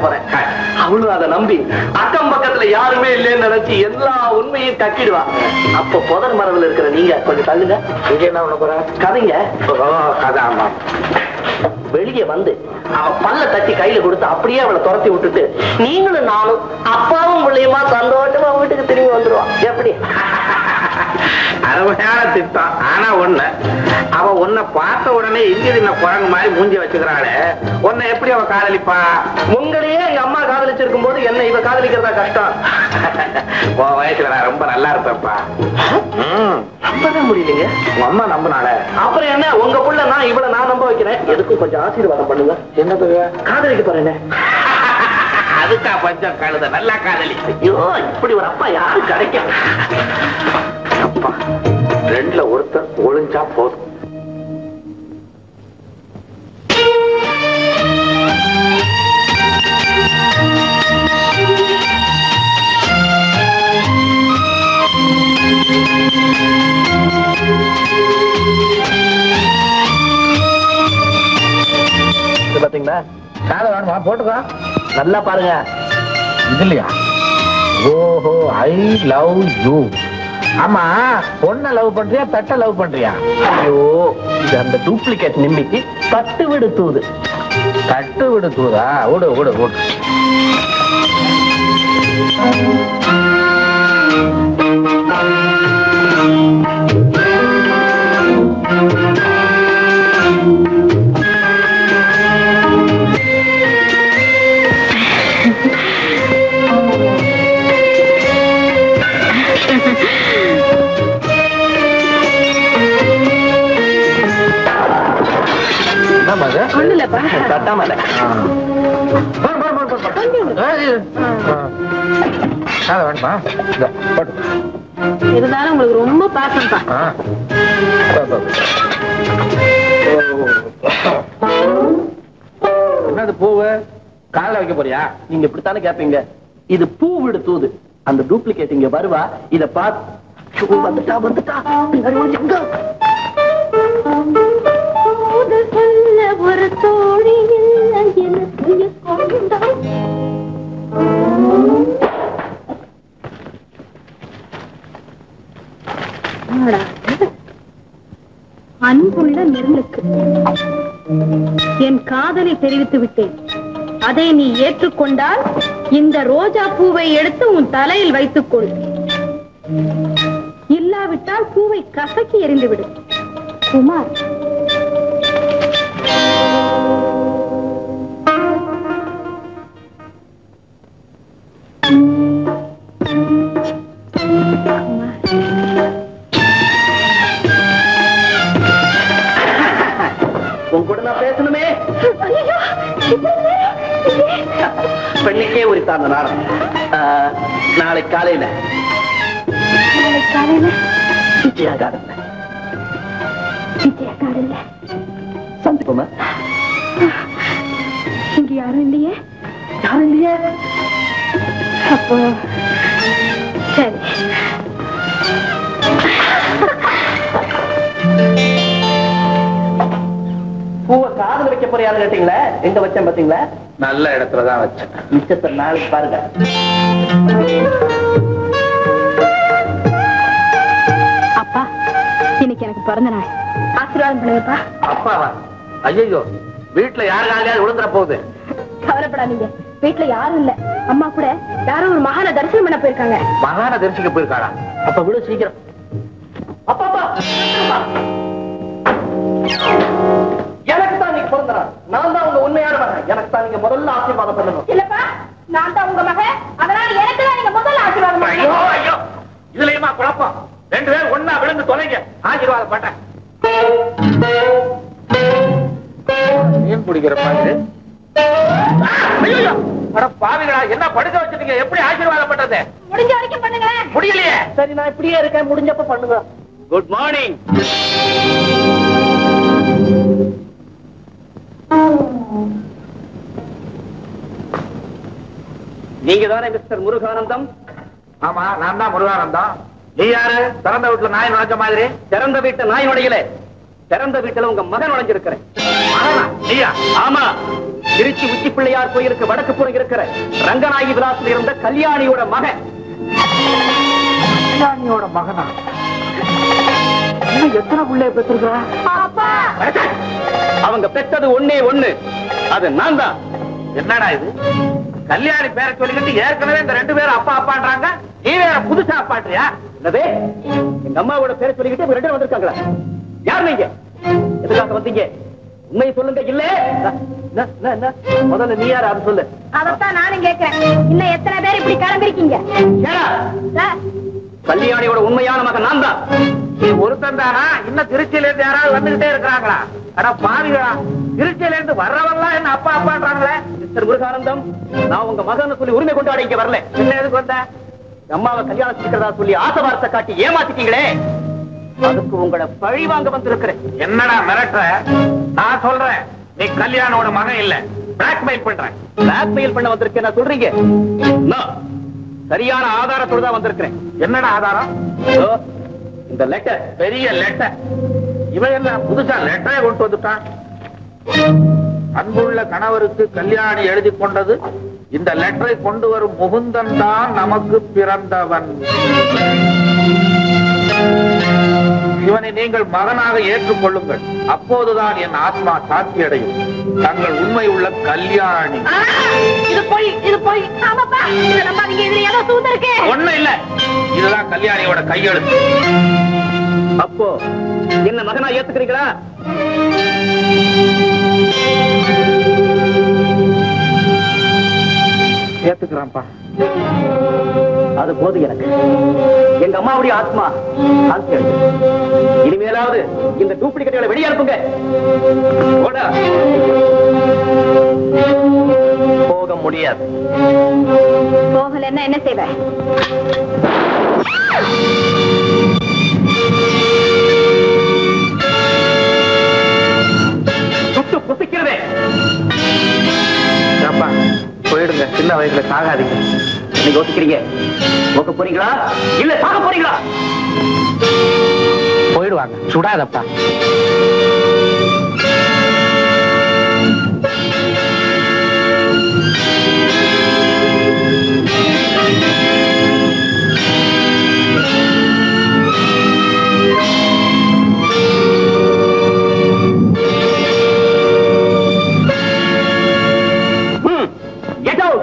போறேன் அவளும் அதை நம்பி அக்கம் பக்கத்துல யாருமே இல்லைன்னு நினைச்சு எல்லா உண்மையும் கக்கிடுவா அப்ப புதர் மரபில் இருக்கிற நீங்க கொஞ்சம் தள்ளுங்க இங்க என்ன பண்ண போற கதைங்க ஓ, கதை ஆமா வெளியே வந்து அவ பல்ல தட்டி கையில கொடுத்து அப்படியே அவளை துரத்தி விட்டுட்டு நீங்களும் நானும் அப்பாவும் பிள்ளையுமா சந்தோஷமா வீட்டுக்கு திரும்பி வந்துருவான் எப்படி அருமையான திட்டம் ஆனா ஒண்ணு அவ உன்னை பார்த்த உடனே இந்திய தின குரங்கு மாதிரி மூஞ்சி வச்சுக்கிறாளே உன்னை எப்படி அவ காதலிப்பா உங்களையே எங்க அம்மா காதலிச்சிருக்கும் போது என்ன இவ காதலிக்கிறதா கஷ்டம் உன் வயசுல நான் ரொம்ப நல்லா இருப்பேன்ப்பா ம், நம்பவே முடியலைங்க உங்க அம்மா நம்பினால அப்புறம் என்ன உங்க புள்ள நான் இவளை நான் நம்ப வைக்கிறேன் எதுக்கும் கொஞ்சம் ஆசீர்வாதம் பண்ணுங்க என்னது காதலிக்க போறேனே அதுக்கா பஞ்சம் கழுத நல்லா காதலி ஐயோ இப்படி ஒரு அப்பா யாரு கிடைக்கும் அப்பா ரெண்டுல ஒருத்தர் ஒளிஞ்சா போதும் இது பாத்தீங்களா காதை வேணுமா போட்டுக்கா நல்லா பாருங்க இதுலயா ஓஹோ ஐ லவ் யூ ஆமா பொண்ண லவ் பண்றியா பெட்ட லவ் பண்றியா ஐயோ இது அந்த டூப்ளிகேட் நிம்மிக்கு பட்டு விடு தூது கட்டு விடு தூதா விடு விடு விடு என்னம்மா இது? ஒண்ணுலப்பா தட்டாமல போடு, போடு, போடு, போடு, போடு. ஏய், ஆ. காதை வேணுமா இந்தா, போடு. இருந்தாலும் உங்களுக்கு ரொம்ப பாசம் தான் ஆ. போ, போ, போ. என்னது பூவு காலைல வைக்க போறியா நீங்க இப்படித்தானே கேப்பீங்க இது பூ விடு தூது அந்த டூப்ளிகேட் இங்க வருவா இத பார்த்து ஐயோ, வந்துட்டா வந்துட்டா பின்னாடி ஓடி எங்க? சொல்ல ஒரு தோழி இல்லை எனக்கு கொண்டாய் அன்புள்ள நெல்லுக்கு என் காதலை தெரிவித்து விட்டேன் அதை நீ ஏற்றுக்கொண்டால் இந்த ரோஜா பூவை எடுத்து உன் தலையில் வைத்துக் கொள் இல்லாவிட்டால் பூவை கசக்கி எறிந்து விடு குமார் உன் கூட நான் பேசணுமே பெண்ணுக்கே உரித்தாந்த நாடம் ஆ, நாளைக்கு காலையில காலையில விஜயா கார்டன்ல விஜயா காலையில சந்திப்போமா இங்க யாரும் இல்லையே யாரும் இல்லையே அப்போ சரி பூவை காதல் வைக்க போறியான்னு கேட்டீங்களே எங்க வச்சேன் பாத்தீங்களா நல்ல இடத்துல தான் வச்சேன் மிச்சத்தை நாளைக்கு பாருங்க அப்பா இன்னைக்கு எனக்கு பிறந்த நாள் ஆசீர்வாதம் பண்ணுங்கப்பா அப்பாவா ஐயோ வீட்டுல யாரு காலையாவது விழுந்துற போகுது கவலைப்படாதீங்க வீட்டுல யாரும் இல்ல அம்மா கூட யாரோ ஒரு மகான தரிசனம் பண்ண போயிருக்காங்க மகான தரிசிக்க போயிருக்காளா அப்ப விடு சீக்கிரம் அப்பா அப்பா அப்பா. எனக்கு தான் நீங்க பிறந்த நாள் நான் தான் உங்க உண்மையான மகன் எனக்கு தான் நீங்க முதல்ல ஆசீர்வாதம் பண்ணணும் இல்லப்பா நான் தான் உங்க மகன் அதனால எனக்கு தான் நீங்க முதல்ல ஆசீர்வாதம் ஐயோ பண்ணுங்க ஐயோ இதுலயுமா குழப்பம் ரெண்டு பேரும் ஒண்ணா விழுந்து தொலைங்க ஆசீர்வாதம் பண்றேன் மீன் பிடிக்கிற மாதிரி ஐயோ அட பாவிகளா என்ன படுக்க வச்சிருக்கீங்க எப்படி ஆசீர்வாதம் பண்றது முடிஞ்ச வரைக்கும் பண்ணுங்களேன் முடியலையே சரி நான் இப்படியே இருக்கேன் முடிஞ்சப்ப பண்ணுங்க குட் மார்னிங் நீங்க தானே மிஸ்டர் முருகானந்தம் ஆமா நான் தான் முருகானந்தம் நீ யாரு திறந்த வீட்டுல நாய் நுழைஞ்ச மாதிரி திறந்த வீட்டு நாய் நுழையல திறந்த வீட்டுல உங்க மகன் நுழைஞ்சிருக்கிறேன் மகனா? நீயா ஆமா திருச்சி உச்சி பிள்ளையார் கோயிலுக்கு வடக்கு புறம் இருக்கிற ரங்கநாயகி விலாசில் இருந்த கல்யாணியோட மகன் கல்யாணியோட மகனா இன்னும் எத்தனை பிள்ளைய பெற்றிருக்கிறா அவங்க பெற்றது ஒண்ணே ஒண்ணு அது நான் தான் என்னடா இது கல்யாணி பேரை சொல்லிக்கிட்டு ஏற்கனவே இந்த ரெண்டு பேரும் அப்பா அப்பான்றாங்க நீ வேற புதுசா அப்பான்றியா என்னது எங்க அம்மாவோட பேரை சொல்லிக்கிட்டு இவங்க ரெண்டு பேரும் வந்திருக்காங்களா யார் நீங்க எதுக்காக வந்தீங்க உண்மையை சொல்லுங்க இல்ல என்ன, என்ன, என்ன? முதல்ல நீ யாரு அது சொல்லு அதத்தான் நானும் கேட்கிறேன் இன்னும் எத்தனை பேர் இப்படி கிளம்பிருக்கீங்க ஏடா, சார், கல்யாணியோட உண்மையான மகன் நான் தான் நீ ஒருத்தன் தானா இன்னும் திருச்சியில இருந்து யாராவது வந்துகிட்டே இருக்கிறாங்களா அட பாவிகளா திருச்சியில இருந்து வர்றவங்களாம் என்ன அப்பா அப்பான்றாங்களே மிஸ்டர் முருகானந்தம் நான் உங்க மகனை சொல்லி உரிமை கொண்டாட இங்க வரல என்ன எதுக்கு வந்த அம்மாவை கல்யாணம் செஞ்சுக்கிறதா சொல்லி ஆசை வார்த்தை காட்டி ஏமாத்திட்டீங்களே அதுக்கு உங்களை பழி வாங்க வந்திருக்கிறேன் என்னடா மிரட்டுற நான் சொல்றேன் நீ கல்யாணோட மகன் இல்ல பிளாக்மெயில் பண்ற பிளாக்மெயில் பண்ண வந்திருக்கேன் நான் சொல்றீங்க நான் சரியான ஆதாரத்தோட தான் வந்திருக்கிறேன் என்னடா ஆதாரம் இதோ, இந்த லெட்டர் பெரிய லெட்டர் இவன் என்ன புதுசா லெட்டரே கொண்டு வந்துட்டான் அன்புள்ள கணவருக்கு கல்யாணி எழுதி கொண்டது இந்த லெட்டரை கொண்டு வரும் முகுந்தன் தான் நமக்கு பிறந்தவன் இவனை நீங்கள் மகனாக ஏற்றுக்கொள்ளுங்கள் அப்போதுதான் என் ஆத்மா சாத்தி அடையும் தங்கள் உண்மை உள்ள கல்யாணி ஆ, இது போய் இது போய் ஆமாப்பா இது நம்பாதீங்க இதுல ஏதோ சூது இருக்கு ஒண்ணு இல்ல இதுதான் கல்யாணியோட கையெழுத்து அப்போ என்ன மகனா ஏத்துக்கிறீங்களா ஏத்துக்கிறான்ப்பா அது போது எனக்கு எங்க அம்மாவுடைய ஆத்மா சாந்தி அடையும். இனிமேலாவது இந்த டூப்ளிகேட்களை வெளியே அனுப்புங்க போடா. போக முடியாது போகலன்னா என்ன செய்வ சுட்டு புசிக்கிறதே ஏப்பா போயிடுங்க சின்ன வயசுல சாகாதீங்க நீங்க யோசிக்கிறீங்க போக போறீங்களா இல்ல சாக போறீங்களா போயிடுவாங்க சுடாதப்பா ம், get out.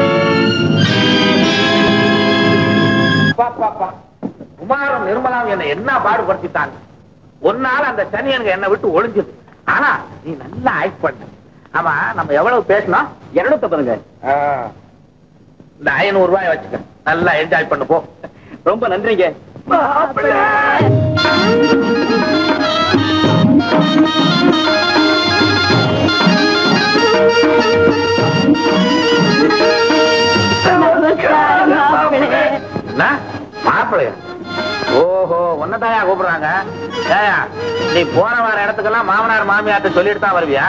பாப்பா குமாரம் நிர்மலாம் என்ன என்ன பாடுபடுத்திட்டாங்க ஒன்னால அந்த சனி எனக்கு என்ன விட்டு ஒளிஞ்சது ஆனா நீ நல்லா ஆக்ட் பண்ண ஆமா நம்ம எவ்வளவு பேசணும் இருநூத்தி பதினங்க இந்த ஐநூறு ரூபாய் வச்சுக்க நல்லா என்ஜாய் பண்ணு போ ரொம்ப நன்றிங்க என்ன மாப்பிள்ளையா ஓஹோ உன்னதாயா கூப்பிடுறாங்க ஏயா நீ போன வார இடத்துக்கெல்லாம் மாமனார் மாமியார்ட்ட சொல்லிட்டு தான் வருவியா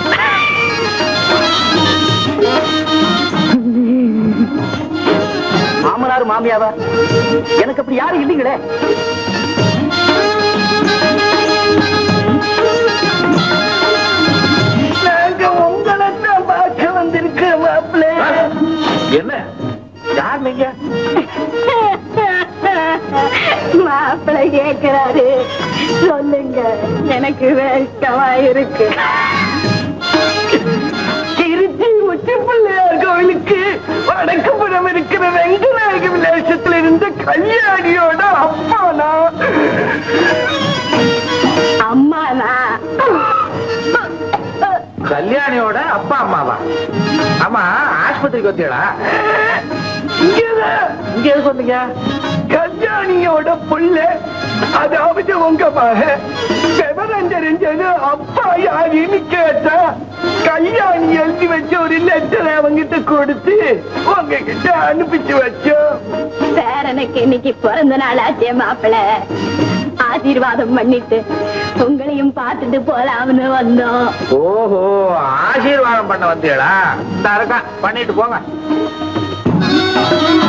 மாமனார் மாமியாவா எனக்கு அப்படி யாரும் இல்லைங்களே நாங்க உங்களை தான் பார்க்க வந்திருக்கோம் மாப்பிள்ளை என்ன யார் நீங்க மாப்பிள்ளை கேட்கிறாரு சொல்லுங்க எனக்கு வெட்கமா இருக்கு திருச்சி உச்சி பிள்ளையார் கோவிலுக்கு வடக்கு புறம் இருக்கிற வெங்கநாயக விலாசத்துல இருந்த கல்யாணியோட அப்பானா அம்மானா கல்யாணியோட அப்பா அம்மாவா ஆமா ஆஸ்பத்திரிக்கு வந்தீங்களா இங்கதான் இங்க எதுக்கு வந்தீங்க கல்யாணியோட புள்ள அதாவது உங்க மக விவரம் தெரிஞ்சது அப்பா யாருன்னு கேட்டா கல்யாணி எழுதி வச்ச ஒரு லெட்டர் அவங்கிட்ட கொடுத்து உங்ககிட்ட அனுப்பிச்சு வச்சோம் பேரனுக்கு இன்னைக்கு பிறந்த நாள் ஆச்சே மாப்பிள்ள ஆசீர்வாதம் பண்ணிட்டு உங்களையும் பார்த்துட்டு போலாம்னு வந்தோம் ஓஹோ ஆசீர்வாதம் பண்ண வந்தீங்களா இந்த இருக்கா பண்ணிட்டு போங்க